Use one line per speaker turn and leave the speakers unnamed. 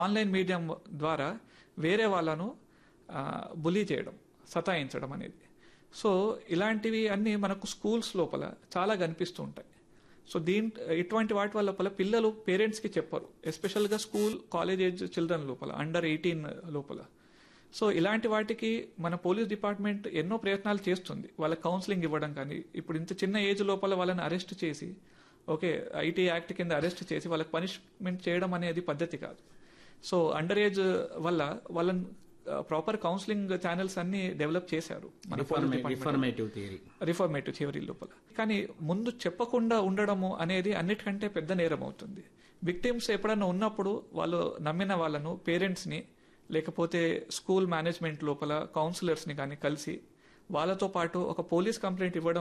online medium ద్వారా వేరే వాళ్ళను బులీ చేయడం సతాయించడం అనేది సో ఇలాంటివి అన్నీ మనకు స్కూల్స్ లోపల చాలా కనిపిస్తూ ఉంటాయి సో దీని ఇటువంటి వాటి వల్ల లోపల పిల్లలు పేరెంట్స్కి చెప్పరు ఎస్పెషల్గా స్కూల్ కాలేజ్ ఏజ్ చిల్డ్రన్ లోపల అండర్ ఎయిటీన్ లోపల సో ఇలాంటి వాటికి మన పోలీస్ డిపార్ట్మెంట్ ఎన్నో ప్రయత్నాలు చేస్తుంది వాళ్ళకి కౌన్సిలింగ్ ఇవ్వడం కానీ ఇప్పుడు ఇంత చిన్న ఏజ్ లోపల వాళ్ళని అరెస్ట్ చేసి ఓకే ఐటీ యాక్ట్ కింద అరెస్ట్ చేసి వాళ్ళకి పనిష్మెంట్ చేయడం అనేది పద్ధతి కాదు సో అండర్ ఏజ్ వల్ల వాళ్ళని ప్రాపర్ కౌన్సిలింగ్ ఛానల్స్ అన్ని డెవలప్ చేశారు మన police department
reformative theory
reformative theory లోపల కానీ ముందు చెప్పకుండా ఉండడము అనేది అన్నిటికంటే పెద్ద నేరం అవుతుంది విక్టిమ్స్ ఎప్పుడన్నా ఉన్నప్పుడు వాళ్ళు నమ్మిన వాళ్ళను పేరెంట్స్ని లేకపోతే స్కూల్ మేనేజ్మెంట్ లోపల కౌన్సిలర్స్ని కానీ కలిసి వాళ్ళతో పాటు ఒక పోలీస్ కంప్లైంట్ ఇవ్వడం